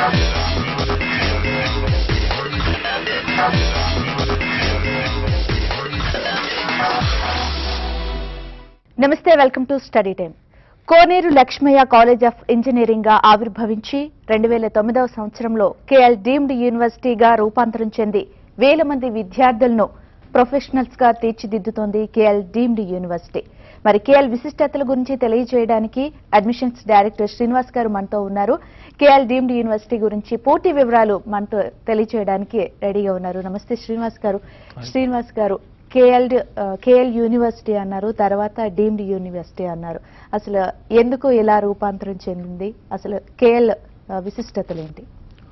నమస్తే welcome to study time Koneru Lakshmaiah college of engineering గా ఆవిర్భవించి రెండు వేల తొమ్మిదవ సంవత్సరంలో కేఎల్ డీమ్డ్ యూనివర్సిటీగా రూపాంతరం చెంది వేల మంది విద్యార్థులను ప్రొఫెషనల్స్ గా తీర్చిదిద్దుతోంది కేఎల్ డీమ్డ్ యూనివర్సిటీ మరి కేఎల్ విశిష్టతల గురించి తెలియజేయడానికి అడ్మిషన్స్ డైరెక్టర్ శ్రీనివాస్ గారు మనతో ఉన్నారు కేఎల్ డీమ్డ్ యూనివర్సిటీ గురించి పూర్తి వివరాలు మనతో తెలియజేయడానికి రెడీగా ఉన్నారు నమస్తే శ్రీనివాస్ గారు శ్రీనివాస్ గారు కేఎల్ కేఎల్ యూనివర్సిటీ అన్నారు తర్వాత డీమ్డ్ యూనివర్సిటీ అన్నారు అసలు ఎందుకు ఇలా రూపాంతరం చెందింది అసలు కేఎల్ విశిష్టతలు ఏంటి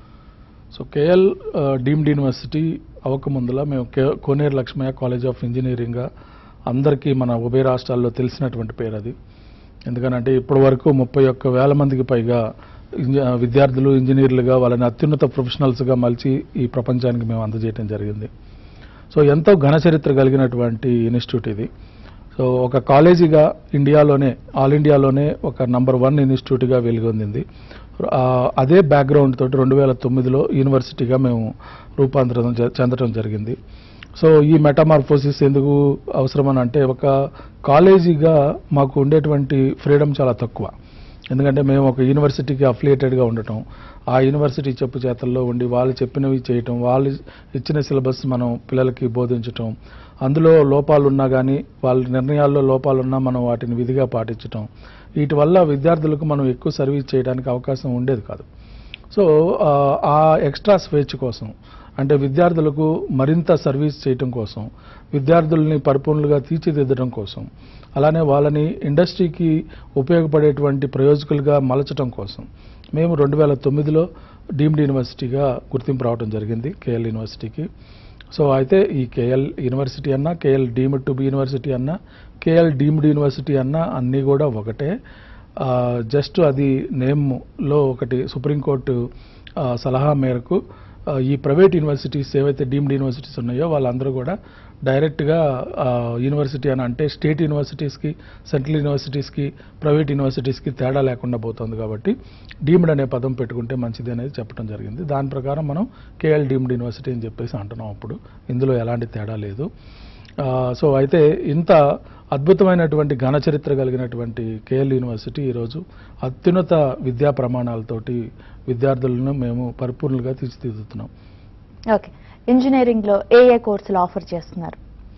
సో కేఎల్ డీమ్డ్ యూనివర్సిటీ అవ్వకముందుల మేము K- Koneru Lakshmaiah college of engineering అందరికీ మన ఉభయ రాష్ట్రాల్లో తెలిసినటువంటి పేరు అది ఎందుకనంటే ఇప్పటి వరకు ముప్పై ఒక్క వేల మందికి పైగా ఇంజ- విద్యార్థులు ఇంజనీర్లుగా వాళ్ళని అత్యున్నత ప్రొఫెషనల్స్గా మలిచి ఈ ప్రపంచానికి మేము అందజేయడం జరిగింది సో ఎంతో ఘన చరిత్ర కలిగినటువంటి ఇన్స్టిట్యూట్ ఇది సో ఒక కాలేజీగా ఇండియాలోనే ఆల్ ఇండియాలోనే ఒక నంబర్ వన్ ఇన్స్టిట్యూట్గా వెలుగొందింది ఆ, అదే బ్యాక్గ్రౌండ్ తోటి రెండు వేల తొమ్మిదిలో యూనివర్సిటీగా మేము రూపాంతరం చె- చెందడం జరిగింది సో ఈ మెటామార్ఫోసిస్ ఎందుకు అవసరమని అంటే ఒక కాలేజీగా మాకు ఉండేటువంటి ఫ్రీడమ్ చాలా తక్కువ ఎందుకంటే మేము ఒక యూనివర్సిటీకి అఫిలియేటెడ్గా ఉండటం ఆ యూనివర్సిటీ చెప్పు చేతల్లో ఉండి వాళ్ళు చెప్పినవి చేయటం వాళ్ళు ఇచ్చిన సిలబస్ మనం పిల్లలకి బోధించటం అందులో లోపాలు ఉన్నా కానీ వాళ్ళ నిర్ణయాల్లో లోపాలున్నా మనం వాటిని విధిగా పాటించటం వీటి వల్ల విద్యార్థులకు మనం ఎక్కువ సర్వీస్ చేయడానికి అవకాశం ఉండేది కాదు సో ఆ, ఆ ఎక్స్ట్రా స్వేచ్ఛ కోసం అంటే విద్యార్థులకు మరింత సర్వీస్ చేయటం కోసం విద్యార్థుల్ని పరిపూర్ణులుగా తీర్చిదిద్దడం కోసం అలానే వాళ్ళని ఇండస్ట్రీకి ఉపయోగపడేటువంటి ప్రయోజకులుగా మలచడం కోసం మేము రెండు వేల తొమ్మిదిలో డీమ్డ్ యూనివర్సిటీగా గుర్తింపు రావడం జరిగింది కేఎల్ యూనివర్సిటీకి సో అయితే ఈ కేఎల్ యూనివర్సిటీ అన్నా KL deemed to be university అన్నా కేఎల్ డీమ్డ్ యూనివర్సిటీ అన్నా అన్నీ కూడా ఒకటే ఆ, జస్ట్ అది నేమ్లో ఒకటి సుప్రీంకోర్టు ఆ, సలహా మేరకు ఆ, ఈ ప్రైవేట్ యూనివర్సిటీస్ ఏవైతే డీమ్డ్ యూనివర్సిటీస్ ఉన్నాయో వాళ్ళందరూ కూడా డైరెక్ట్గా ఆ, యూనివర్సిటీ అని అంటే స్టేట్ యూనివర్సిటీస్కి సెంట్రల్ యూనివర్సిటీస్కి ప్రైవేట్ యూనివర్సిటీస్కి తేడా లేకుండా పోతుంది కాబట్టి డీమ్డ్ అనే పదం పెట్టుకుంటే మంచిది అనేది చెప్పడం జరిగింది దాని ప్రకారం మనం కేఎల్ డీమ్డ్ యూనివర్సిటీ అని చెప్పేసి అంటున్నాం అప్పుడు ఇందులో ఎలాంటి తేడా లేదు ఆ, సో అయితే ఇంత అద్భుతమైనటువంటి ఘన చరిత్ర కలిగినటువంటి కేఎల్ యూనివర్సిటీ ఈరోజు అత్యున్నత విద్యా ప్రమాణాలతోటి విద్యార్థులను మేము పరిపూర్ణంగా తీర్చిదిద్దుతున్నాం ఓకే ఇంజనీరింగ్ లో ఏ ఏ కోర్సులు ఆఫర్ చేస్తున్నారు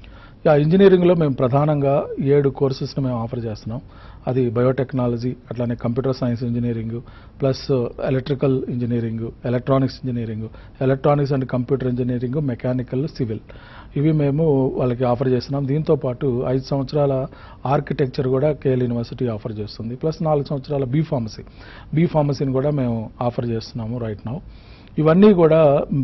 యా ఇంజనీరింగ్లో మేము ప్రధానంగా ఏడు కోర్సెస్ని మేము ఆఫర్ చేస్తున్నాం అది బయోటెక్నాలజీ అట్లానే computer science engineering plus electrical engineering electronics engineering electronics and computer engineering mechanical civil ఇవి మేము వాళ్ళకి ఆఫర్ చేస్తున్నాం దీంతో పాటు ఐదు సంవత్సరాల ఆర్కిటెక్చర్ కూడా కేఎల్ యూనివర్సిటీ ఆఫర్ చేస్తుంది ప్లస్ నాలుగు సంవత్సరాల బీ ఫార్మసీ బీ ఫార్మసీని కూడా మేము ఆఫర్ చేస్తున్నాము రైట్ నౌ ఇవన్నీ కూడా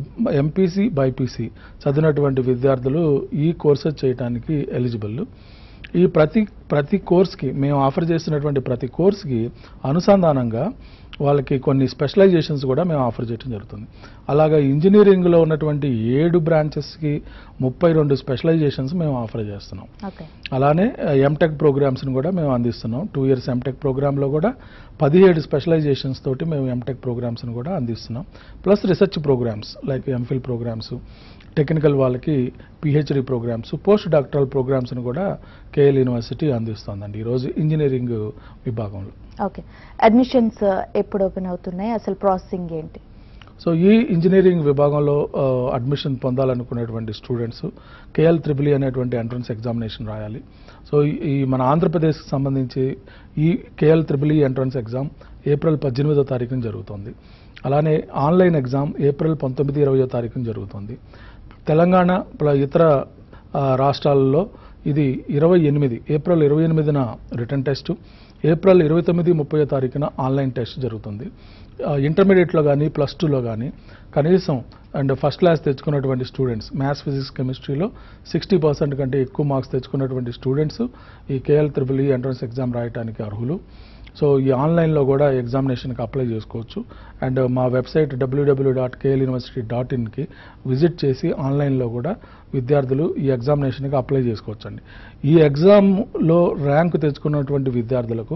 ఎంపీసీ బైపీసీ చదివినటువంటి విద్యార్థులు ఈ కోర్సెస్ చేయడానికి ఎలిజిబుల్ ఈ ప్రతి ప్రతి కోర్స్కి మేము ఆఫర్ చేస్తున్నటువంటి ప్రతి కోర్స్కి అనుసంధానంగా వాళ్ళకి కొన్ని స్పెషలైజేషన్స్ కూడా మేము ఆఫర్ చేయడం జరుగుతుంది అలాగా ఇంజనీరింగ్లో ఉన్నటువంటి ఏడు బ్రాంచెస్కి ముప్పై రెండు స్పెషలైజేషన్స్ మేము ఆఫర్ చేస్తున్నాం ఓకే అలానే ఎంటెక్ ప్రోగ్రామ్స్ని కూడా మేము అందిస్తున్నాం టూ ఇయర్స్ ఎంటెక్ ప్రోగ్రాంలో కూడా పదిహేడు స్పెషలైజేషన్స్ తోటి మేము ఎంటెక్ ప్రోగ్రామ్స్ని కూడా అందిస్తున్నాం plus research programs like MPhil programs technical వాళ్ళకి పిహెచ్డి ప్రోగ్రామ్స్ పోస్ట్ డాక్టరల్ ప్రోగ్రామ్స్ని కూడా కేఎల్ యూనివర్సిటీ అందిస్తోందండి ఈరోజు ఇంజనీరింగ్ విభాగంలో ఓకే అడ్మిషన్స్ ఎప్పుడు ఓపెన్ అవుతున్నాయి అసలు ప్రాసెసింగ్ ఏంటి సో ఈ ఇంజనీరింగ్ విభాగంలో ఆ, అడ్మిషన్ పొందాలనుకునేటువంటి స్టూడెంట్స్ కేఎల్ త్రిబుల్ అనేటువంటి ఎంట్రన్స్ ఎగ్జామినేషన్ రాయాలి సో ఈ- ఈ మన ఆంధ్రప్రదేశ్కి సంబంధించి ఈ KL triple entrance exam April పద్దెనిమిదో తారీఖున జరుగుతుంది అలానే ఆన్లైన్ ఎగ్జామ్ ఏప్రిల్ పంతొమ్మిది ఇరవయో తారీఖున జరుగుతుంది తెలంగాణ ప్ల- ఇతర ఆ, రాష్ట్రాలలో ఇది ఇరవై ఎనిమిది ఏప్రిల్ ఇరవై ఎనిమిదిన రిటర్న్ టెస్ట్ ఏప్రిల్ ఇరవై తొమ్మిది ముప్పై తారీఖున ఆన్లైన్ టెస్ట్ జరుగుతుంది ఆ, ఇంటర్మీడియట్లో కానీ ప్లస్ టూలో కానీ కనీసం అండ్ ఫస్ట్ క్లాస్ తెచ్చుకున్నటువంటి స్టూడెంట్స్ మ్యాథ్స్ ఫిజిక్స్ కెమిస్ట్రీలో సిక్స్టీ పర్సెంట్ కంటే ఎక్కువ మార్క్స్ తెచ్చుకున్నటువంటి స్టూడెంట్స్ ఈ కేఎల్ త్రిబుల్ ఎంట్రన్స్ ఎగ్జామ్ రాయడానికి అర్హులు సో ఈ ఆన్లైన్లో కూడా ఎగ్జామినేషన్కి అప్లై చేసుకోవచ్చు అండ్ మా website W W dot KL university dot ఇన్కి విజిట్ చేసి ఆన్లైన్లో కూడా విద్యార్థులు ఈ ఎగ్జామినేషన్కి అప్లై చేసుకోవచ్చండి ఈ ఎగ్జామ్లో ర్యాంక్ తెచ్చుకున్నటువంటి విద్యార్థులకు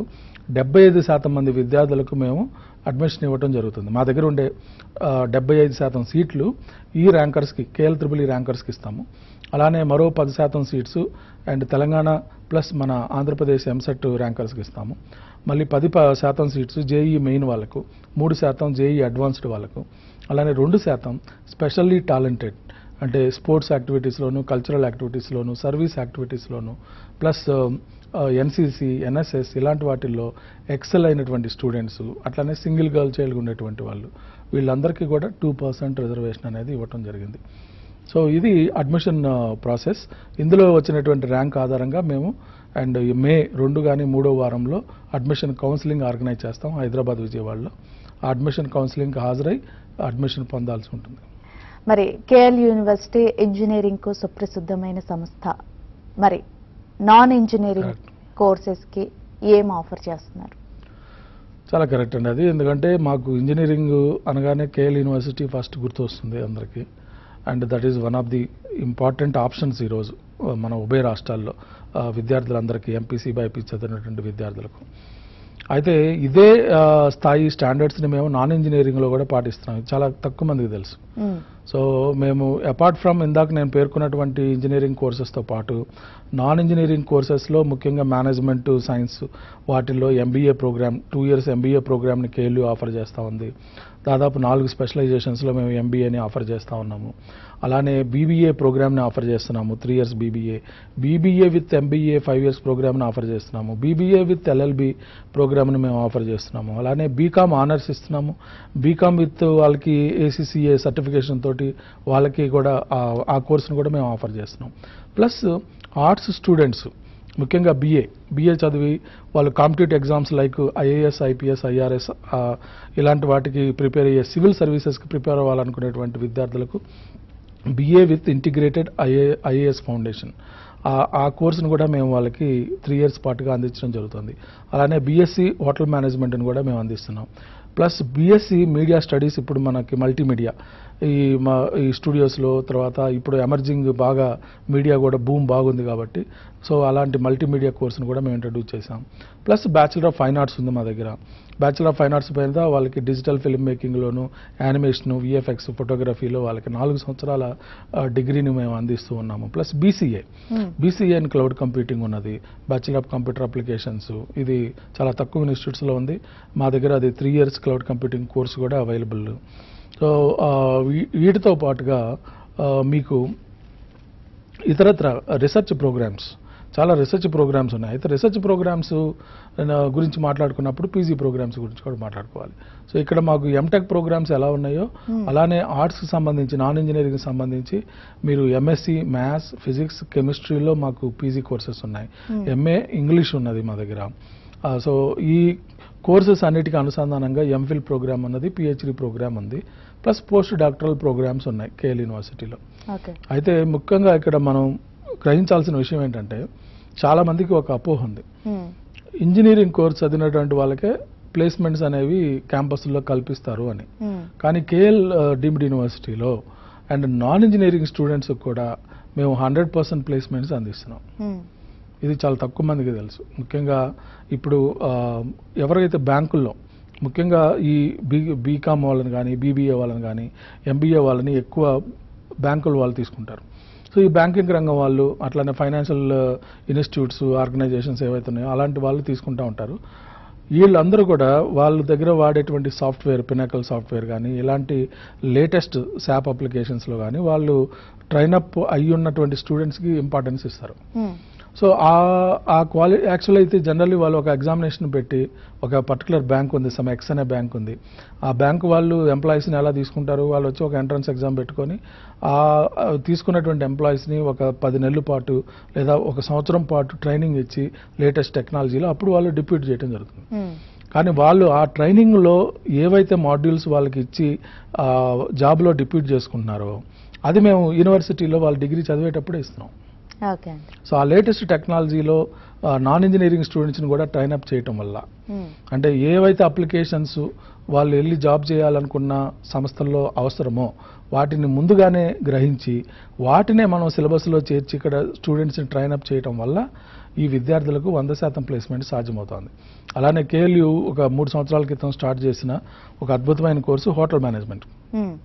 డెబ్బై ఐదు శాతం మంది విద్యార్థులకు మేము అడ్మిషన్ ఇవ్వడం జరుగుతుంది మా దగ్గర ఉండే డెబ్బై ఐదు శాతం సీట్లు ఈ ర్యాంకర్స్కి కేఎల్ త్రిబుల్ ఈ ర్యాంకర్స్కి ఇస్తాము అలానే మరో పది శాతం సీట్స్ అండ్ తెలంగాణ ప్లస్ మన ఆంధ్రప్రదేశ్ ఎంసెట్ ర్యాంకర్స్కి ఇస్తాము మళ్ళీ పది ప- శాతం సీట్స్ జేఈ మెయిన్ వాళ్ళకు మూడు శాతం జేఈ అడ్వాన్స్డ్ వాళ్ళకు అలానే రెండు శాతం స్పెషల్లీ టాలెంటెడ్ అంటే స్పోర్ట్స్ యాక్టివిటీస్లోను కల్చరల్ యాక్టివిటీస్లోను సర్వీస్ యాక్టివిటీస్లోను ప్లస్ ఎన్సీసీ ఎన్ఎస్ఎస్ ఇలాంటి వాటిల్లో ఎక్సెల్ అయినటువంటి స్టూడెంట్స్ అట్లానే సింగిల్ గర్ల్ చైల్డ్ ఉండేటువంటి వాళ్ళు వీళ్ళందరికీ కూడా టూ పర్సెంట్ రిజర్వేషన్ అనేది ఇవ్వటం జరిగింది సో ఇది అడ్మిషన్ ప్రాసెస్ ఇందులో వచ్చినటువంటి ర్యాంక్ ఆధారంగా మేము అండ్ మే రెండు కానీ మూడో వారంలో అడ్మిషన్ కౌన్సిలింగ్ ఆర్గనైజ్ చేస్తాం హైదరాబాద్ విజయవాడలో ఆ అడ్మిషన్ కౌన్సిలింగ్కి హాజరై అడ్మిషన్ పొందాల్సి ఉంటుంది మరి కేఎల్ యూనివర్సిటీ ఇంజనీరింగ్ కు సుప్రసిద్ధమైన సంస్థ మరి నాన్ ఇంజనీరింగ్ Correct. కోర్సెస్ కి ఏం ఆఫర్ చేస్తున్నారు చాలా కరెక్ట్ అండి అది ఎందుకంటే మాకు ఇంజనీరింగ్ అనగానే కేఎల్ యూనివర్సిటీ ఫస్ట్ గుర్తొస్తుంది అందరికీ and that is one of the important options ఈరోజు ఆ, మన ఉభయ రాష్ట్రాల్లో ఆ, విద్యార్థులందరికీ ఎంపీసీ బైపీసీ చదివినటువంటి విద్యార్థులకు అయితే ఇదే ఆ, స్థాయి స్టాండర్డ్స్ని మేము నాన్ ఇంజనీరింగ్లో కూడా పాటిస్తున్నాం ఇది చాలా తక్కువ మందికి తెలుసు మ్మ్. సో మేము అపార్ట్ ఫ్రమ్ ఇందాక నేను పేర్కొన్నటువంటి ఇంజనీరింగ్ కోర్సెస్తో పాటు నాన్ ఇంజనీరింగ్ కోర్సెస్లో ముఖ్యంగా మేనేజ్మెంట్ సైన్స్ వాటిల్లో MBA program two years MBA ప్రోగ్రామ్ని కేఎల్యూ ఆఫర్ చేస్తూ ఉంది దాదాపు నాలుగు స్పెషలైజేషన్స్లో మేము ఎంబీఏని ఆఫర్ చేస్తూ ఉన్నాము అలానే బీబీఏ ప్రోగ్రామ్ని ఆఫర్ చేస్తున్నాము three years BBA BBA with MBA five years ప్రోగ్రామ్ని ఆఫర్ చేస్తున్నాము బీబీఏ విత్ ఎల్ఎల్బి ప్రోగ్రామ్ని మేము ఆఫర్ చేస్తున్నాము అలానే బీకామ్ ఆనర్స్ ఇస్తున్నాము బీకామ్ విత్ వాళ్ళకి ఏసీసీఏ సర్టిఫికేషన్ తోటి వాళ్ళకి కూడా ఆ- ఆ కోర్సును కూడా మేము ఆఫర్ చేస్తున్నాం ప్లస్ ఆర్ట్స్ స్టూడెంట్స్ ముఖ్యంగా బీఏ బీఏ చదివి వాళ్ళు competitive exams like IAS IPS IRS ఇలాంటి వాటికి ప్రిపేర్ అయ్యే సివిల్ సర్వీసెస్కి ప్రిపేర్ అవ్వాలనుకునేటువంటి విద్యార్థులకు BA with integrated IA IAS foundation ఆ- ఆ కోర్సును కూడా మేము వాళ్ళకి త్రీ ఇయర్స్ పాటుగా అందించడం జరుగుతుంది అలానే బీఎస్సీ హోటల్ మేనేజ్మెంట్ని కూడా మేము అందిస్తున్నాం ప్లస్ బీఎస్సీ మీడియా స్టడీస్ ఇప్పుడు మనకి మల్టీమీడియా ఈ మా ఈ స్టూడియోస్లో తర్వాత ఇప్పుడు ఎమర్జింగ్ బాగా మీడియా కూడా భూమ్ బాగుంది కాబట్టి సో అలాంటి మల్టీమీడియా కోర్సును కూడా మేము ఇంట్రడ్యూస్ చేసాం plus bachelor of fine arts ఉంది మా దగ్గర బ్యాచిలర్ ఆఫ్ ఫైన్ ఆర్ట్స్ పైన వాళ్ళకి డిజిటల్ ఫిల్మ్ మేకింగ్లోను యానిమేషన్ విఎఫ్ఎక్స్ ఫోటోగ్రఫీలో వాళ్ళకి నాలుగు సంవత్సరాల ఆ, డిగ్రీని మేము అందిస్తూ ఉన్నాము ప్లస్ బీసీఏ మ్మ్. బీసీఏ అండ్ క్లౌడ్ కంప్యూటింగ్ ఉన్నది బ్యాచిలర్ ఆఫ్ కంప్యూటర్ అప్లికేషన్స్ ఇది చాలా తక్కువ ఇన్స్టిట్యూట్స్లో ఉంది మా దగ్గర అది three years cloud computing course కూడా అవైలబుల్ సో ఆ, వీ- వీటితో పాటుగా ఆ, మీకు ఇతరత్ర రీసెర్చ్ ప్రోగ్రామ్స్ చాలా రీసెర్చ్ ప్రోగ్రామ్స్ ఉన్నాయి అయితే రీసెర్చ్ ప్రోగ్రామ్స్ గురించి మాట్లాడుకున్నప్పుడు పీజీ ప్రోగ్రామ్స్ గురించి కూడా మాట్లాడుకోవాలి సో ఇక్కడ మాకు ఎంటెక్ ప్రోగ్రామ్స్ ఎలా ఉన్నాయో Hmm. అలానే ఆర్ట్స్కి సంబంధించి నాన్ ఇంజనీరింగ్కి సంబంధించి మీరు ఎంఎస్సి మ్యాథ్స్ ఫిజిక్స్ కెమిస్ట్రీలో మాకు పీజీ కోర్సెస్ ఉన్నాయి Hmm. ఎంఏ ఇంగ్లీష్ ఉన్నది మా దగ్గర ఆ, సో ఈ కోర్సెస్ అన్నిటికీ అనుసంధానంగా ఎంఫిల్ ప్రోగ్రామ్ ఉన్నది పిహెచ్డి ప్రోగ్రామ్ ఉంది ప్లస్ పోస్ట్ డాక్టరల్ ప్రోగ్రామ్స్ ఉన్నాయి కేఎల్ యూనివర్సిటీలో ఓకే అయితే ముఖ్యంగా ఇక్కడ మనం గ్రహించాల్సిన విషయం ఏంటంటే చాలా మందికి ఒక అపోహ ఉంది మ్మ్. ఇంజనీరింగ్ కోర్స్ చదివినటువంటి వాళ్ళకే ప్లేస్మెంట్స్ అనేవి క్యాంపస్లో కల్పిస్తారు అని మ్మ్. కానీ కేఎల్ డీమ్డ్ యూనివర్సిటీలో అండ్ నాన్ ఇంజనీరింగ్ స్టూడెంట్స్ కూడా మేము హండ్రెడ్ పర్సెంట్ ప్లేస్మెంట్స్ అందిస్తున్నాం మ్మ్. ఇది చాలా తక్కువ మందికి తెలుసు ముఖ్యంగా ఇప్పుడు ఆ, ఎవరైతే బ్యాంకుల్లో ముఖ్యంగా ఈ బీ బీకామ్ వాళ్ళని కానీ బీబీఏ వాళ్ళని కానీ ఎంబీఏ వాళ్ళని ఎక్కువ బ్యాంకుల వాళ్ళు తీసుకుంటారు సో ఈ బ్యాంకింగ్ రంగం వాళ్ళు అట్లానే ఫైనాన్షియల్ ఇన్స్టిట్యూట్స్ ఆర్గనైజేషన్స్ ఏవైతే ఉన్నాయో అలాంటి వాళ్ళు తీసుకుంటూ ఉంటారు వీళ్ళందరూ కూడా వాళ్ళ దగ్గర వాడేటువంటి సాఫ్ట్వేర్ పినాకల్ సాఫ్ట్వేర్ కానీ ఇలాంటి లేటెస్ట్ శాప్ అప్లికేషన్స్లో కానీ వాళ్ళు ట్రైనప్ అయ్యి ఉన్నటువంటి స్టూడెంట్స్కి ఇంపార్టెన్స్ ఇస్తారు మ్మ్. సో ఆ ఆ క్వాలి యాక్చువల్ అయితే జనరల్లీ వాళ్ళు ఒక ఎగ్జామినేషన్ పెట్టి ఒక పర్టికులర్ బ్యాంక్ ఉంది సమ్ ఎక్స్ అనే బ్యాంక్ ఉంది ఆ బ్యాంక్ వాళ్ళు ఎంప్లాయీస్ని ఎలా తీసుకుంటారు వాళ్ళు వచ్చి ఒక ఎంట్రన్స్ ఎగ్జామ్ పెట్టుకొని ఆ ఆ తీసుకున్నటువంటి ఎంప్లాయీస్ని ఒక పది నెలల పాటు లేదా ఒక సంవత్సరం పాటు ట్రైనింగ్ ఇచ్చి లేటెస్ట్ టెక్నాలజీలో అప్పుడు వాళ్ళు డిప్యూట్ చేయడం జరుగుతుంది మ్మ్. కానీ వాళ్ళు ఆ ట్రైనింగ్లో ఏవైతే మాడ్యూల్స్ వాళ్ళకి ఇచ్చి ఆ, జాబ్లో డిప్యూట్ చేసుకుంటున్నారో అది మేము యూనివర్సిటీలో వాళ్ళు డిగ్రీ చదివేటప్పుడే ఇస్తున్నాం ఓకే అండి సో ఆ లేటెస్ట్ టెక్నాలజీలో నాన్ ఇంజనీరింగ్ స్టూడెంట్స్ని కూడా ట్రైన్ అప్ చేయటం వల్ల మ్మ్. అంటే ఏవైతే అప్లికేషన్స్ వాళ్ళు వెళ్ళి జాబ్ చేయాలనుకున్న సంస్థల్లో అవసరమో వాటిని ముందుగానే గ్రహించి వాటినే మనం సిలబస్లో చేర్చి ఇక్కడ స్టూడెంట్స్ని ట్రైన్ అప్ చేయడం వల్ల ఈ విద్యార్థులకు వంద శాతం ప్లేస్మెంట్ సాధ్యమవుతోంది అలానే కేఎల్యు ఒక మూడు సంవత్సరాల క్రితం స్టార్ట్ చేసిన ఒక అద్భుతమైన కోర్సు హోటల్ మేనేజ్మెంట్ ఉమ్,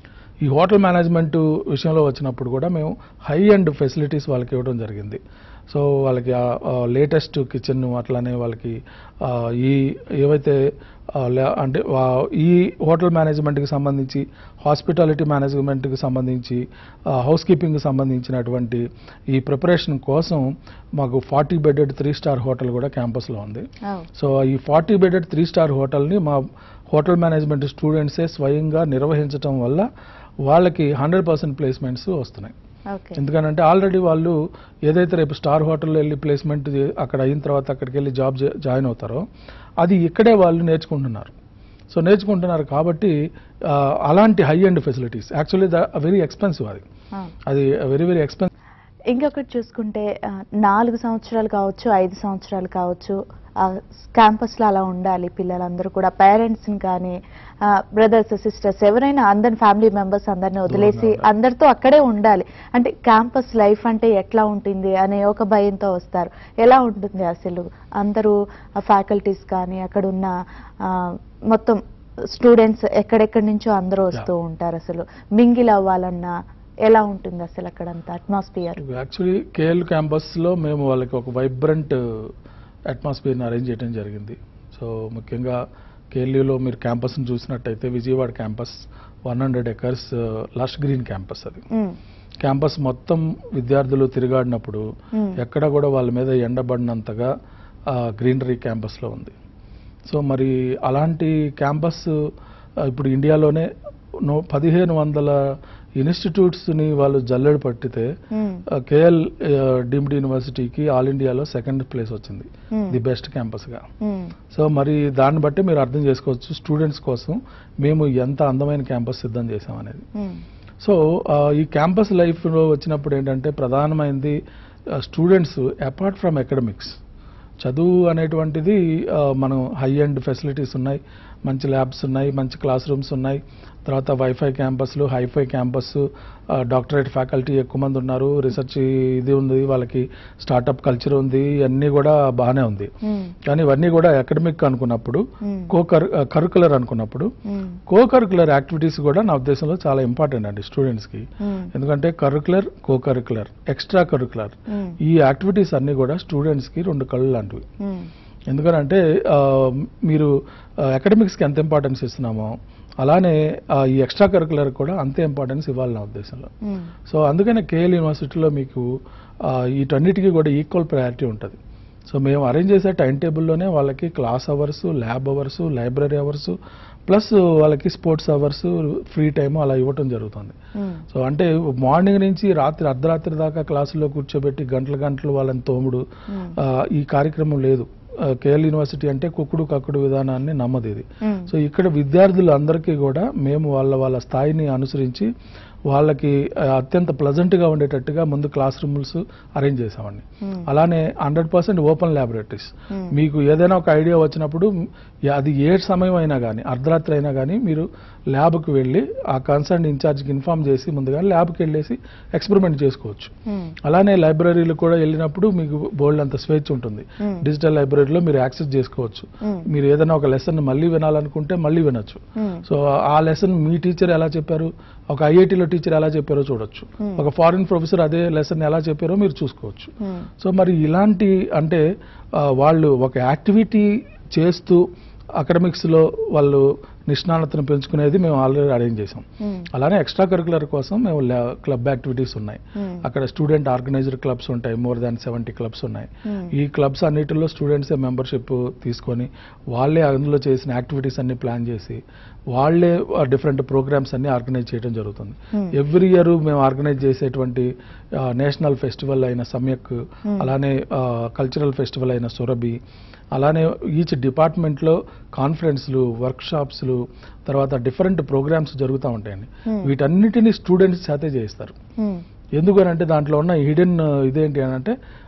ఈ హోటల్ మేనేజ్మెంట్ విషయంలో వచ్చినప్పుడు కూడా మేము హై అండ్ ఫెసిలిటీస్ వాళ్ళకి ఇవ్వడం జరిగింది సో వాళ్ళకి లేటెస్ట్ కిచెన్ అట్లానే వాళ్ళకి ఆ, ఈ ఏవైతే ఆ, లే- అంటే వా- ఈ హోటల్ మేనేజ్మెంట్కి సంబంధించి హాస్పిటాలిటీ మేనేజ్మెంట్కి సంబంధించి హౌస్ కీపింగ్కి సంబంధించినటువంటి ఈ ప్రిపరేషన్ కోసం మాకు forty bedded three star hotel కూడా క్యాంపస్లో ఉంది ఓ, సో ఈ ఫార్టీ బెడెడ్ త్రీ స్టార్ హోటల్ని మా హోటల్ మేనేజ్మెంట్ స్టూడెంట్సే స్వయంగా నిర్వహించడం వల్ల వాళ్ళకి హండ్రెడ్ పర్సెంట్ ప్లేస్మెంట్స్ వస్తున్నాయి ఓకే ఎందుకనంటే ఆల్రెడీ వాళ్ళు ఏదైతే రేపు స్టార్ హోటల్లో వెళ్ళి ప్లేస్మెంట్ అక్కడ అయిన తర్వాత అక్కడికి వెళ్ళి జాబ్ జా- జాయిన్ అవుతారో అది ఇక్కడే వాళ్ళు నేర్చుకుంటున్నారు సో నేర్చుకుంటున్నారు కాబట్టి ఆ, అలాంటి high and facilities actually the very expensive అది ఆ. అది వెరీ వెరీ ఎక్స్పెన్సివ్ ఇంకొకటి చూసుకుంటే ఆ, నాలుగు సంవత్సరాలు కావచ్చు ఐదు సంవత్సరాలు కావచ్చు క్యాంపస్లో అలా ఉండాలి పిల్లలందరూ కూడా పేరెంట్స్ని కానీ బ్రదర్స్ సిస్టర్స్ ఎవరైనా అందరి ఫ్యామిలీ మెంబర్స్ అందరిని వదిలేసి ఉండాలి. అందరితో అక్కడే ఉండాలి అంటే క్యాంపస్ లైఫ్ అంటే ఎట్లా ఉంటుంది అనే ఒక భయంతో వస్తారు ఎలా ఉంటుంది అసలు అందరూ ఫ్యాకల్టీస్ కానీ అక్కడ ఉన్న ఆ, మొత్తం స్టూడెంట్స్ ఎక్కడెక్కడి నుంచో అందరూ వస్తూ ఉంటారు అసలు మింగిల్ అవ్వాలన్నా ఎలా ఉంటుంది అసలు అక్కడంతా అట్మాస్ఫియర్ యాక్చువల్లీ కేఎల్ క్యాంపస్లో మేము వాళ్ళకి ఒక వైబ్రెంట్ అట్మాస్ఫియర్ని అరేంజ్ చేయడం జరిగింది సో ముఖ్యంగా కేఎల్యూలో మీరు క్యాంపస్ని చూసినట్టయితే Vijayawada campus one hundred acres lush green campus అది క్యాంపస్ మొత్తం విద్యార్థులు తిరిగాడినప్పుడు Hmm. ఎక్కడ కూడా వాళ్ళ మీద ఎండబడినంతగా గ్రీనరీ క్యాంపస్లో ఉంది సో మరి అలాంటి క్యాంపస్ ఆ, ఇప్పుడు ఇండియాలోనే నో పదిహేను వందల ఇన్స్టిట్యూట్స్ని వాళ్ళు జల్లెడ పట్టితే కేఎల్ డీమ్డ్ యూనివర్సిటీకి ఆల్ ఇండియాలో సెకండ్ ప్లేస్ వచ్చింది ది బెస్ట్ క్యాంపస్గా సో మరి దాన్ని బట్టి మీరు అర్థం చేసుకోవచ్చు స్టూడెంట్స్ కోసం మేము ఎంత అందమైన క్యాంపస్ సిద్ధం చేసామనేది సో ఆ, ఈ క్యాంపస్ లైఫ్లో వచ్చినప్పుడు ఏంటంటే ప్రధానమైనది స్టూడెంట్స్ అపార్ట్ ఫ్రమ్ అకాడమిక్స్ చదువు అనేటువంటిది ఆ, మనం హై అండ్ ఫెసిలిటీస్ ఉన్నాయి మంచి ల్యాబ్స్ ఉన్నాయి మంచి క్లాస్ రూమ్స్ ఉన్నాయి తర్వాత వైఫై క్యాంపస్లు హైఫై క్యాంపస్ డాక్టరేట్ ఫ్యాకల్టీ ఎక్కువ మంది ఉన్నారు రీసెర్చ్ ఇది ఉంది వాళ్ళకి స్టార్టప్ కల్చర్ ఉంది ఇవన్నీ కూడా బాగానే ఉంది కానీ ఇవన్నీ కూడా అకాడమిక్ అనుకున్నప్పుడు కో కరికులర్ అనుకున్నప్పుడు కో కరికులర్ యాక్టివిటీస్ కూడా నా ఉద్దేశంలో చాలా ఇంపార్టెంట్ అండి స్టూడెంట్స్కి ఎందుకంటే curricular co curricular extra curricular ఈ యాక్టివిటీస్ అన్నీ కూడా స్టూడెంట్స్కి రెండు కళ్ళు లాంటివి ఎందుకనంటే ఆ, మీరు అకాడమిక్స్కి ఎంత ఇంపార్టెన్స్ ఇస్తున్నామో అలానే ఆ, ఈ ఎక్స్ట్రా కరికులర్ కూడా అంతే ఇంపార్టెన్స్ ఇవ్వాలి నా ఉద్దేశంలో సో అందుకనే కేఎల్ యూనివర్సిటీలో మీకు ఆ, వీటన్నిటికీ కూడా ఈక్వల్ ప్రయారిటీ ఉంటుంది సో మేము అరేంజ్ చేసే టైం టేబుల్లోనే వాళ్ళకి class hours lab hours library hours plus వాళ్ళకి స్పోర్ట్స్ అవర్స్ ఫ్రీ టైం అలా ఇవ్వటం జరుగుతుంది సో అంటే మార్నింగ్ నుంచి రాత్రి అర్ధరాత్రి దాకా క్లాసుల్లో కూర్చోబెట్టి గంటల గంటలు వాళ్ళని తోముడు ఆ, ఈ కార్యక్రమం లేదు కేఎల్ యూనివర్సిటీ అంటే కుక్కుడు కక్కుడు విధానాన్ని నమ్మదు ఇది సో ఇక్కడ విద్యార్థులందరికీ కూడా మేము వాళ్ళ వాళ్ళ స్థాయిని అనుసరించి వాళ్ళకి ఆ, అత్యంత ప్లజెంట్గా ఉండేటట్టుగా ముందు క్లాస్ రూమ్స్ అరేంజ్ చేసామండి అలానే హండ్రెడ్ పర్సెంట్ ఓపెన్ ల్యాబొరేటరీస్ మీకు ఏదైనా ఒక ఐడియా వచ్చినప్పుడు యా- అది ఏ సమయం అయినా కానీ అర్ధరాత్రి అయినా కానీ మీరు ల్యాబ్కి వెళ్ళి ఆ కన్సర్న్ ఇన్ఛార్జ్కి ఇన్ఫామ్ చేసి ముందుగా ల్యాబ్కి వెళ్ళేసి ఎక్స్పెరిమెంట్ చేసుకోవచ్చు అలానే లైబ్రరీలు కూడా వెళ్ళినప్పుడు మీకు బోల్డ్ అంత స్వేచ్ఛ ఉంటుంది డిజిటల్ లైబ్రరీలో మీరు యాక్సెస్ చేసుకోవచ్చు మీరు ఏదైనా ఒక లెసన్ మళ్ళీ వినాలనుకుంటే మళ్ళీ వినొచ్చు సో ఆ లెసన్ మీ టీచర్ ఎలా చెప్పారు ఒక ఐఐటీలో టీచర్ ఎలా చెప్పారో చూడొచ్చు ఒక ఫారిన్ ప్రొఫెసర్ అదే లెసన్ ఎలా చెప్పారో మీరు చూసుకోవచ్చు సో మరి ఇలాంటి అంటే ఆ, వాళ్ళు ఒక యాక్టివిటీ చేస్తూ అకాడమిక్స్లో వాళ్ళు నిష్ణాతను పెంచుకునేది మేము ఆల్రెడీ అరేంజ్ చేసాం అలానే ఎక్స్ట్రా కరికులర్ కోసం మేము క్లబ్ యాక్టివిటీస్ ఉన్నాయి అక్కడ స్టూడెంట్ ఆర్గనైజ్డ్ క్లబ్స్ ఉంటాయి మోర్ దాన్ సెవెంటీ క్లబ్స్ ఉన్నాయి ఈ క్లబ్స్ అన్నిటిలో స్టూడెంట్స్ మెంబర్షిప్ తీసుకొని వాళ్ళే అందులో చేసిన యాక్టివిటీస్ అన్ని ప్లాన్ చేసి వాళ్ళే డిఫరెంట్ ప్రోగ్రామ్స్ అన్ని ఆర్గనైజ్ చేయడం జరుగుతుంది ఎవ్రీ ఇయర్ మేము ఆర్గనైజ్ చేసేటువంటి నేషనల్ ఫెస్టివల్ అయిన సమ్యక్ అలానే కల్చరల్ ఫెస్టివల్ అయిన సురభి అలానే ఈచ్ డిపార్ట్మెంట్లో కాన్ఫరెన్స్లు వర్క్షాప్స్లు తర్వాత డిఫరెంట్ ప్రోగ్రామ్స్ జరుగుతూ ఉంటాయండి వీటన్నిటిని స్టూడెంట్స్ చేతే చేయిస్తారు ఎందుకనంటే దాంట్లో ఉన్న హిడెన్ ఇదేంటి అని అంటే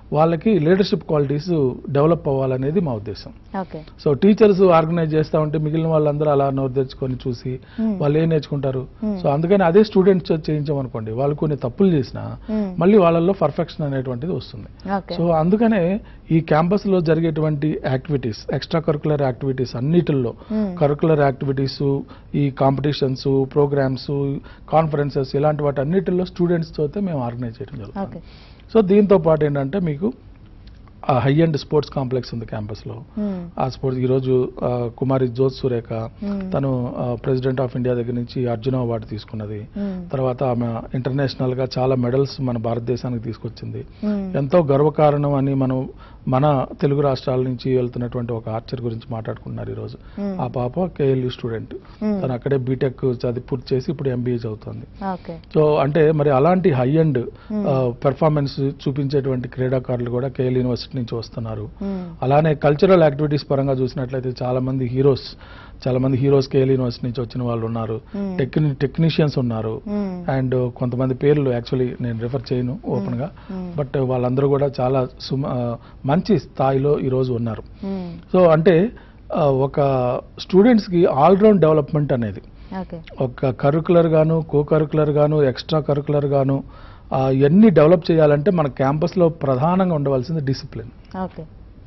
వాళ్ళకి లీడర్షిప్ క్వాలిటీస్ డెవలప్ అవ్వాలనేది మా ఉద్దేశం ఓకే సో టీచర్స్ ఆర్గనైజ్ చేస్తా ఉంటే మిగిలిన వాళ్ళందరూ అలా నోరు తెచ్చుకొని చూసి Hmm. వాళ్ళు ఏం నేర్చుకుంటారు Hmm. సో అందుకని అదే స్టూడెంట్స్ చేయించామనుకోండి వాళ్ళు కొన్ని తప్పులు చేసినా Hmm. మళ్ళీ వాళ్ళల్లో పర్ఫెక్షన్ అనేటువంటిది వస్తుంది ఓకే సో అందుకనే ఈ క్యాంపస్ లో జరిగేటువంటి యాక్టివిటీస్ ఎక్స్ట్రా కరికులర్ యాక్టివిటీస్ అన్నిటిల్లో Hmm. కరికులర్ యాక్టివిటీస్ ఈ కాంపిటీషన్స్ ప్రోగ్రామ్స్ కాన్ఫరెన్సెస్ ఇలాంటి వాటి అన్నిటిలో స్టూడెంట్స్ తోతే మేము ఆర్గనైజ్ చేయడం ఓకే జరుగుతుంది సో దీంతో పాటు ఏంటంటే మీకు హై అండ్ స్పోర్ట్స్ కాంప్లెక్స్ ఉంది క్యాంపస్లో Hmm. ఆ స్పోర్ట్స్ ఈరోజు ఆ, కుమారి జ్యోత్ సురేఖ Hmm. తను ప్రెసిడెంట్ ఆఫ్ ఇండియా దగ్గర నుంచి అర్జున అవార్డు తీసుకున్నది Hmm. తర్వాత ఆమె ఇంటర్నేషనల్ గా చాలా మెడల్స్ మన భారతదేశానికి తీసుకొచ్చింది Hmm. ఎంతో గర్వకారణం అని మనం మన తెలుగు రాష్ట్రాల నుంచి వెళ్తున్నటువంటి ఒక ఆర్చర్ గురించి మాట్లాడుకున్నారు ఈరోజు Hmm. ఆ పాప కేఎల్యూ స్టూడెంట్ Hmm. తను అక్కడే బీటెక్ చదివి పూర్తి చేసి ఇప్పుడు ఎంబీఏ చదువుతుంది ఓకే సో అంటే మరి అలాంటి హై అండ్ Hmm. పెర్ఫార్మెన్స్ చూపించేటువంటి క్రీడాకారులు కూడా కేఎల్ యూనివర్సిటీ నుంచి వస్తున్నారు Hmm. అలానే కల్చరల్ యాక్టివిటీస్ పరంగా చూసినట్లయితే చాలా మంది హీరోస్ చాలా మంది హీరోస్ కేఎల్ యూనివర్సిటీ నుంచి వచ్చిన వాళ్ళు ఉన్నారు Hmm. టెక్ని టెక్నీషియన్స్ ఉన్నారు Hmm. అండ్ కొంతమంది పేర్లు యాక్చువల్లీ నేను రిఫర్ చేయను ఓపెన్ గా Hmm. బట్ వాళ్ళందరూ కూడా చాలా సుమ ఆ, మంచి స్థాయిలో ఈరోజు ఉన్నారు Hmm. సో అంటే ఆ, ఒక స్టూడెంట్స్ కి ఆల్రౌండ్ డెవలప్మెంట్ అనేది ఓకే ఒక కరికులర్ గాను కో కరికులర్ గాను ఎక్స్ట్రా కరికులర్ గాను ఆ, ఇవన్నీ డెవలప్ చేయాలంటే మన క్యాంపస్లో ప్రధానంగా ఉండవలసింది డిసిప్లిన్ ఓకే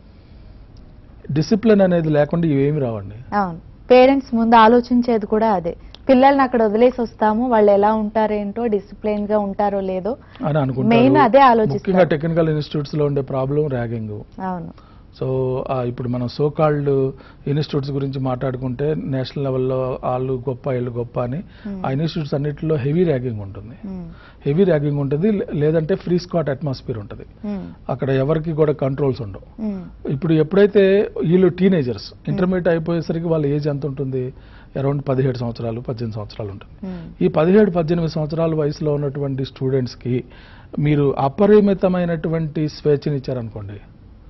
డిసిప్లిన్ అనేది లేకుండా ఇవేమి రావండి అవును పేరెంట్స్ ముందు ఆలోచించేది కూడా అదే పిల్లల్ని అక్కడ వదిలేసి వస్తాము వాళ్ళు ఎలా ఉంటారేంటో డిసిప్లైన్ గా ఉంటారో లేదో అని Main అనుకుంటారు అదే ఆలోచిస్తారు. ముఖ్యంగా టెక్నికల్ ఇన్స్టిట్యూట్స్ లో ఉండే ప్రాబ్లం ర్యాగింగ్ అవును సో ఆ, ఇప్పుడు మనం సో కాల్డ్ ఇన్స్టిట్యూట్స్ గురించి మాట్లాడుకుంటే నేషనల్ లెవెల్లో వాళ్ళు గొప్ప వీళ్ళు గొప్ప అని Hmm. ఆ ఇన్స్టిట్యూట్స్ అన్నిటిలో హెవీ ర్యాగింగ్ ఉంటుంది Hmm. హెవీ ర్యాగింగ్ ఉంటుంది లే- లేదంటే ఫ్రీ స్కాట్ అట్మాస్ఫియర్ ఉంటుంది Hmm. అక్కడ ఎవరికి కూడా కంట్రోల్స్ ఉండవు Hmm. ఇప్పుడు ఎప్పుడైతే వీళ్ళు టీనేజర్స్ ఇంటర్మీడియట్ అయిపోయేసరికి వాళ్ళ ఏజ్ ఎంత ఉంటుంది అరౌండ్ పదిహేడు సంవత్సరాలు పద్దెనిమిది సంవత్సరాలు ఉంటుంది Hmm. ఈ పదిహేడు పద్దెనిమిది సంవత్సరాల వయసులో ఉన్నటువంటి స్టూడెంట్స్కి మీరు అపరిమితమైనటువంటి స్వేచ్ఛనిచ్చారనుకోండి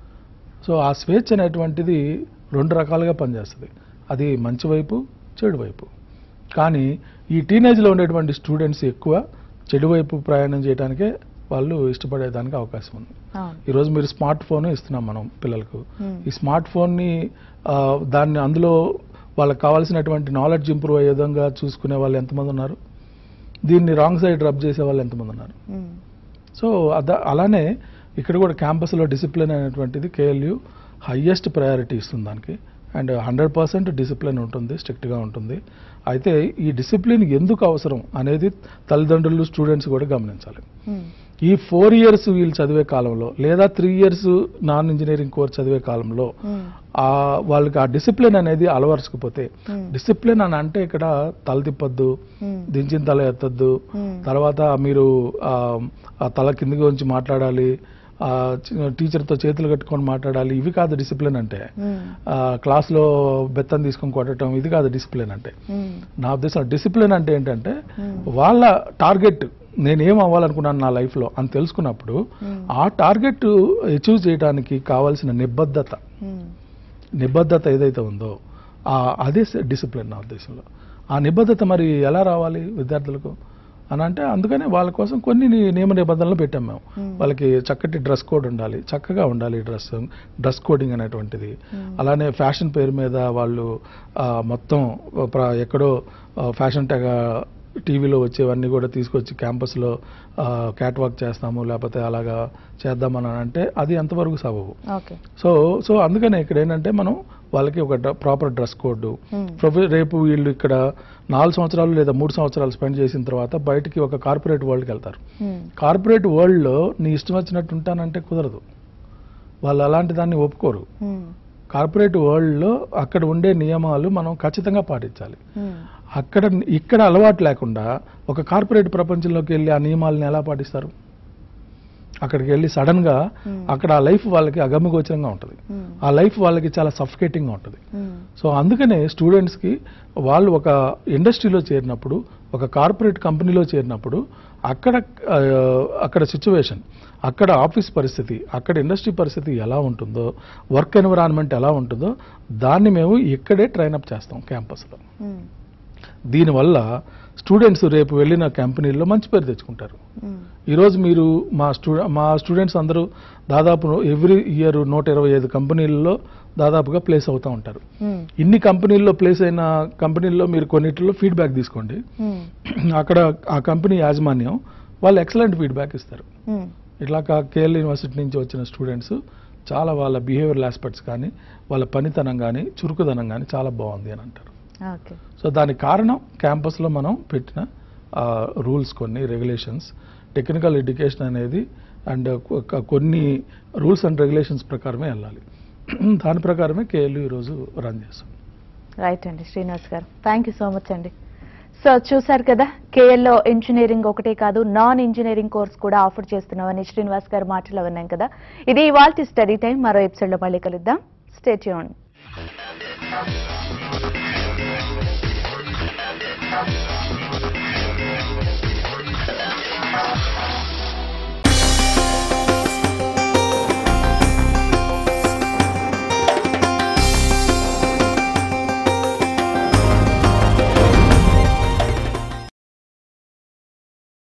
సో ఆ స్వేచ్ఛ అనేటువంటిది రెండు రకాలుగా పనిచేస్తుంది అది మంచి వైపు చెడు వైపు కానీ ఈ టీనేజ్లో ఉండేటువంటి స్టూడెంట్స్ ఎక్కువ చెడు వైపు ప్రయాణం చేయడానికే వాళ్ళు ఇష్టపడేదానికి అవకాశం ఉంది అవును ఈరోజు మీరు స్మార్ట్ ఫోన్ ఇస్తున్నాం మనం పిల్లలకు Hmm. ఈ స్మార్ట్ ఫోన్ని ఆ, దాన్ని అందులో వాళ్ళకి కావాల్సినటువంటి నాలెడ్జ్ ఇంప్రూవ్ అయ్యే విధంగా చూసుకునే వాళ్ళు ఎంతమంది ఉన్నారు దీన్ని రాంగ్ సైడ్ రబ్ చేసే వాళ్ళు ఎంతమంది ఉన్నారు Hmm. సో అద అలానే ఇక్కడ కూడా క్యాంపస్లో డిసిప్లిన్ అనేటువంటిది కేఎల్యూ హయ్యెస్ట్ ప్రయారిటీ ఇస్తుంది దానికి అండ్ హండ్రెడ్ పర్సెంట్ డిసిప్లిన్ ఉంటుంది స్ట్రిక్ట్గా ఉంటుంది అయితే ఈ డిసిప్లిన్ ఎందుకు అవసరం అనేది తల్లిదండ్రులు స్టూడెంట్స్ కూడా గమనించాలి Hmm. ఈ ఫోర్ ఇయర్స్ వీళ్ళు చదివే కాలంలో లేదా three years non engineering course చదివే కాలంలో Hmm. ఆ వాళ్ళకి ఆ డిసిప్లిన్ అనేది అలవరుచుకుపోతే Hmm. డిసిప్లిన్ అని అంటే ఇక్కడ తల తిప్పొద్దు Hmm. దించిన తల ఎత్తద్దు Hmm. తర్వాత మీరు ఆ, ఆ తల కిందికి ఉంచి మాట్లాడాలి ఆ, చి- టీచర్తో చేతులు కట్టుకొని మాట్లాడాలి ఇవి కాదు డిసిప్లిన్ అంటే Hmm. ఆ, క్లాస్లో బెత్తం తీసుకొని కొట్టడం ఇది కాదు డిసిప్లిన్ అంటే Hmm. నా ఉద్దేశం డిసిప్లిన్ అంటే ఏంటంటే Hmm. వాళ్ళ టార్గెట్ నేను ఏం అవ్వాలనుకున్నాను నా లైఫ్లో అని తెలుసుకున్నప్పుడు Hmm. ఆ టార్గెట్ అచీవ్ చేయడానికి కావాల్సిన నిబద్ధత Hmm. నిబద్ధత ఏదైతే ఉందో ఆ అదే డిసిప్లిన్ నా ఉద్దేశంలో ఆ నిబద్ధత మరి ఎలా రావాలి విద్యార్థులకు అని అంటే అందుకనే వాళ్ళ కోసం కొన్ని ని- నియమ నిబంధనలు పెట్టాం మేము Hmm. వాళ్ళకి చక్కటి డ్రెస్ కోడ్ ఉండాలి చక్కగా ఉండాలి డ్రెస్ డ్రెస్ కోడింగ్ అనేటువంటిది Hmm. అలానే ఫ్యాషన్ పేరు మీద వాళ్ళు ఆ, మొత్తం ప్ర- ఎక్కడో ఫ్యాషన్ ట్యాగ్ టీవీలో వచ్చేవన్నీ కూడా తీసుకొచ్చి క్యాంపస్లో క్యాట్ వాక్ చేస్తాము లేకపోతే అలాగా చేద్దామని అంటే అది ఎంతవరకు సబబు ఓకే సో సో అందుకనే ఇక్కడ ఏంటంటే మనం వాళ్ళకి ఒక ప్రాపర్ డ్రెస్ కోడ్ Hmm. ప్రొఫె రేపు వీళ్ళు ఇక్కడ నాలుగు సంవత్సరాలు లేదా మూడు సంవత్సరాలు స్పెండ్ చేసిన తర్వాత బయటికి ఒక కార్పొరేట్ వరల్డ్కి వెళ్తారు Hmm. కార్పొరేట్ వరల్డ్లో నీ ఇష్టం వచ్చినట్టు ఉంటానంటే కుదరదు వాళ్ళు అలాంటి దాన్ని ఒప్పుకోరు Hmm. కార్పొరేట్ వరల్డ్లో అక్కడ ఉండే నియమాలు మనం ఖచ్చితంగా పాటించాలి Hmm. అక్కడ ఇక్కడ అలవాటు లేకుండా ఒక కార్పొరేట్ ప్రపంచంలోకి వెళ్ళి ఆ నియమాలను ఎలా పాటిస్తారు అక్కడికి వెళ్ళి సడన్గా Hmm. అక్కడ ఆ లైఫ్ వాళ్ళకి అగమ్యగోచరంగా ఉంటుంది Hmm. ఆ లైఫ్ వాళ్ళకి చాలా సఫికేటింగ్గా ఉంటుంది Hmm. సో అందుకనే స్టూడెంట్స్కి వాళ్ళు ఒక ఇండస్ట్రీలో చేరినప్పుడు ఒక కార్పొరేట్ కంపెనీలో చేరినప్పుడు అక్కడ ఆ, అక్కడ సిచ్యువేషన్ అక్కడ ఆఫీస్ పరిస్థితి అక్కడ ఇండస్ట్రీ పరిస్థితి ఎలా ఉంటుందో వర్క్ ఎన్విరాన్మెంట్ ఎలా ఉంటుందో దాన్ని మేము ఇక్కడే ట్రైనప్ చేస్తాం క్యాంపస్లో Hmm. దీనివల్ల స్టూడెంట్స్ రేపు వెళ్ళిన కంపెనీల్లో మంచి పేరు తెచ్చుకుంటారు మ్మ్. ఈరోజు మీరు మా స్టూ మా స్టూడెంట్స్ అందరూ దాదాపు ఎవ్రీ ఇయర్ నూట ఇరవై ఐదు కంపెనీల్లో దాదాపుగా ప్లేస్ అవుతూ ఉంటారు మ్మ్. ఇన్ని కంపెనీల్లో ప్లేస్ అయిన కంపెనీల్లో మీరు కొన్నిటిలో ఫీడ్బ్యాక్ తీసుకోండి మ్మ్. అక్కడ ఆ కంపెనీ యాజమాన్యం వాళ్ళు ఎక్సలెంట్ ఫీడ్బ్యాక్ ఇస్తారు మ్మ్. ఇట్లా కేఎల్ యూనివర్సిటీ నుంచి వచ్చిన స్టూడెంట్స్ చాలా వాళ్ళ బిహేవియరల్ ఆస్పెక్ట్స్ కానీ వాళ్ళ పనితనం కానీ చురుకుదనం కానీ చాలా బాగుంది అని అంటారు ఓకే సో దానికి కారణం క్యాంపస్లో మనం పెట్టిన రూల్స్ కొన్ని రెగ్యులేషన్స్ టెక్నికల్ ఎడ్యుకేషన్ అనేది అండ్ కొన్ని రూల్స్ అండ్ రెగ్యులేషన్స్ ప్రకారమే వెళ్ళాలి దాని ప్రకారమే కేఎల్ ఈరోజు రన్ చేస్తాం రైట్ అండి శ్రీనివాస్ గారు థ్యాంక్ యూ సో మచ్ అండి సో చూసారు కదా కేఎల్లో ఇంజనీరింగ్ ఒకటే కాదు నాన్ ఇంజనీరింగ్ కోర్స్ కూడా ఆఫర్ చేస్తున్నామని శ్రీనివాస్ గారు మాటలు విన్నాం కదా ఇది ఇవాల్టి స్టడీ టైం మరో ఎపిసోడ్లో మళ్ళీ కలుద్దాం స్టేట్యూన్ Thank you.